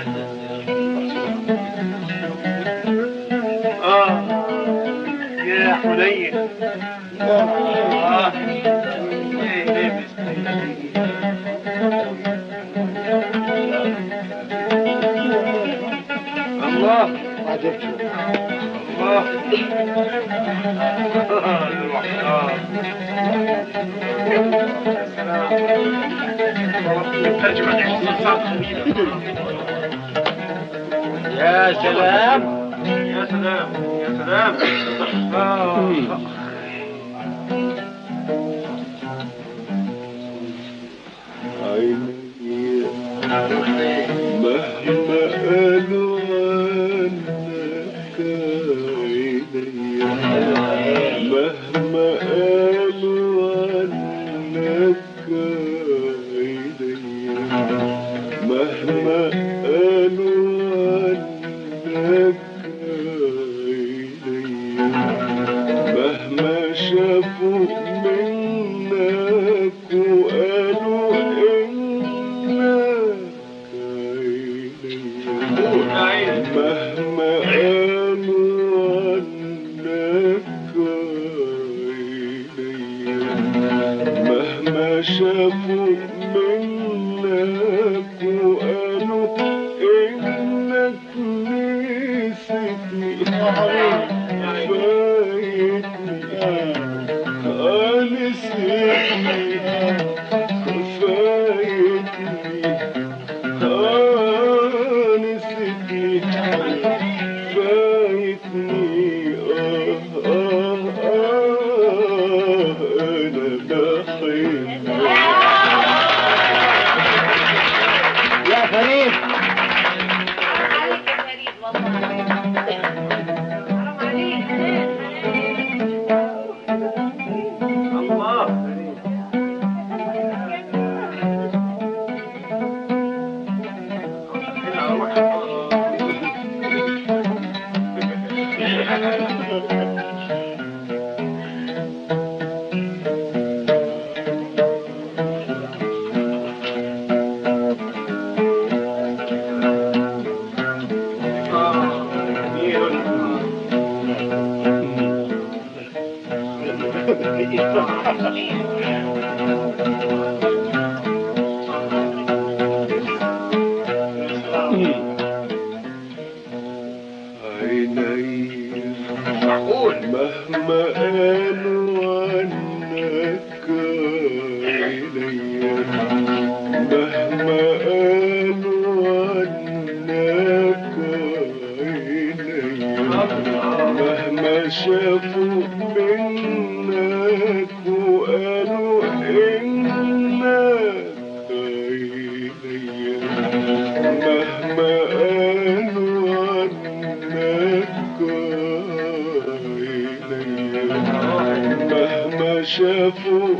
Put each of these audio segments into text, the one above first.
اه يا حنين اه ايه لابس الله عجبت الله الوحشة ترجمة يا سلام يا سلام يا سلام آه. عيني مهما قالوا عنك عيني مهما قالوا عنك عيني مهما قالوا عنك عيني مهما شافوا منك وقالوا انك عيني مهما قالوا عنك عيني مهما شافوا منك وقالوا انك نسيتني فايتني آه نسيتني فايتني آه نسيتني فايتني آه آه آه أنا بحبك يا فريد عليك يا فريد والله حرام عليك الله عيني معقول مهما قالوا عنك عيني مهما قالوا عنك عيني مهما شافوا منك وقالوا انك عيني مهما قالوا عنك عيني مهما شافوا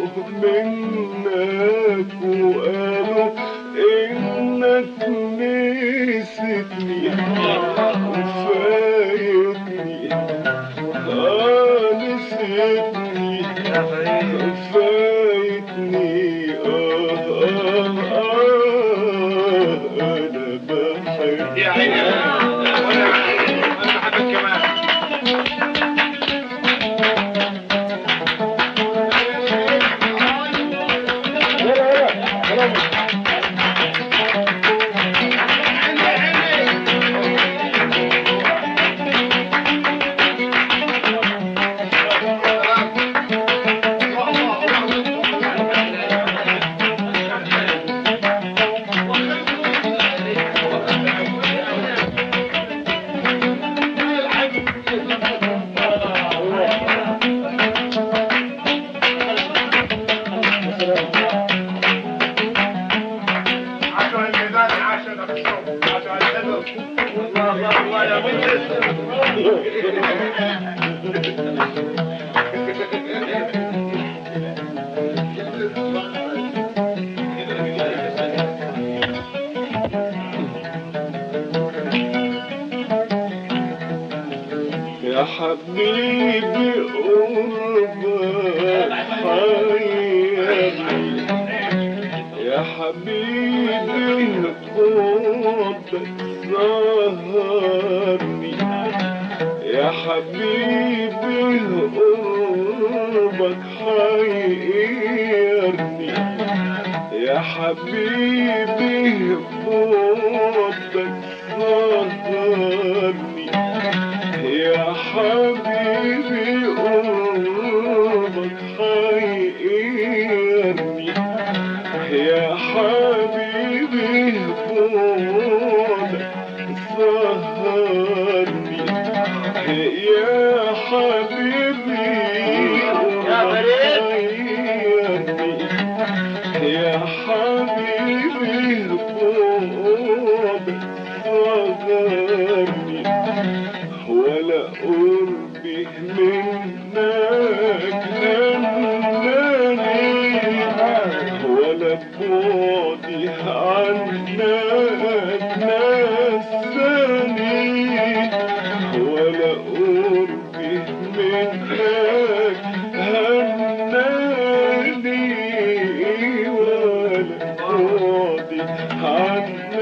منك وقالوا انك نسيتني فايتني اه نسيتني فايتني اه اه اه انا بحبك يا عيني وانا انا بحبك كمان عشان الميزان عشان الصوت عشان الحفظ الله الله الله يا مجلس يا حبيبي قربك حيرني يا حبيبي قربك سهرني يا حبيبي قربك حيرني يا حبيبي قربك سهرني يا حبيبي قربك حيرني يا حبيبي قربك سهرني يا حبيبي حيرني يا حبيبي قربك سهرني ولا قربي منك همناني ولا بعدي عنك نساني ولا قربي منك همناني ولا بعدي عنك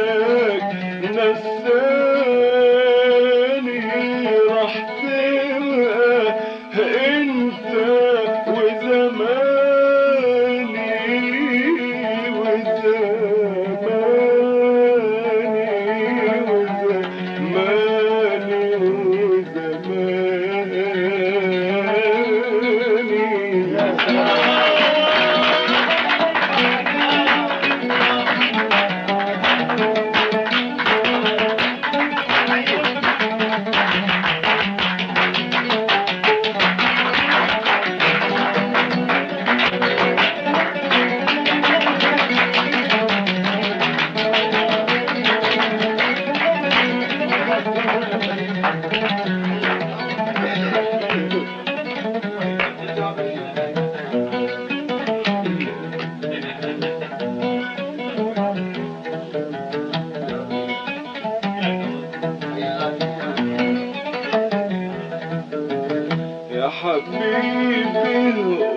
نساني راح تبقى انت وزماني وزماني وزماني وزماني يا حبيبي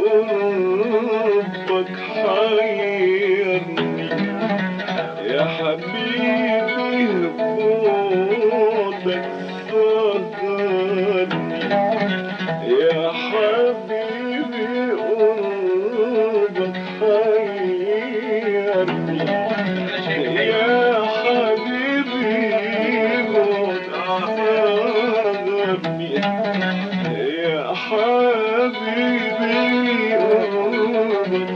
قربك حيرني يا حبيبي بعدك صغرني يا حبيبي قربك حيرني يا حبيبي بعدك صغرني يا حبيبي قربك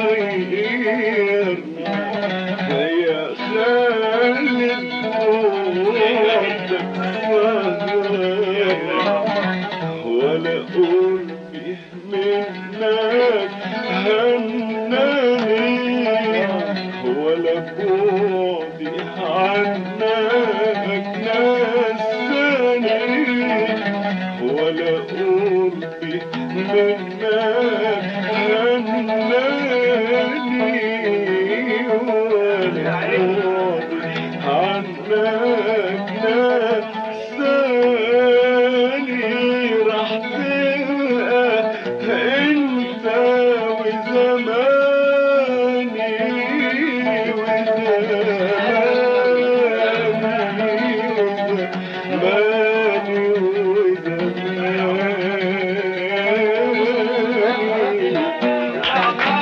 حيرني يا خالد بعدك صغرني ولا قربي منك هناني ولا بعدي عنك نساني ولا قربي منك هناني ولا قربي عنك نساني راح تبقى انت وزماني وزماني وزماني وزماني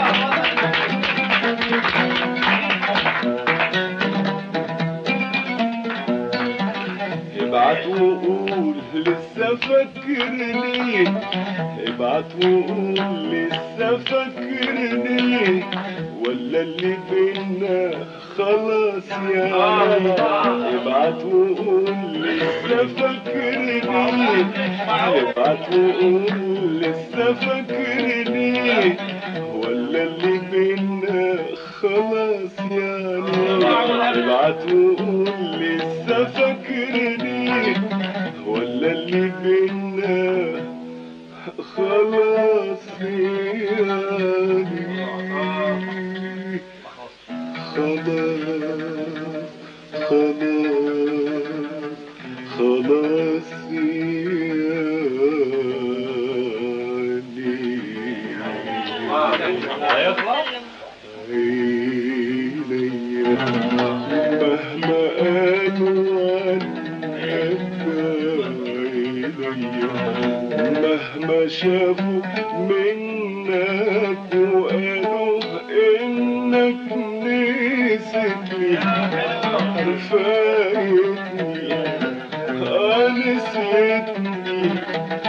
ابعت وقول لسه فاكرني ابعت وقول لسه فاكرني ولا اللي بينا خلاص يعني ابعت وقول لسه فاكرني ابعت وقول لسه فاكرني ولا اللي بينا خلاص يعني ابعت وقول لسه فاكرني ولا اللي بينا خلاص يعني خلاص خلاص خلاص يعني مهما شافوا منك وقالوا انك نسيتني فايتني آه نسيتني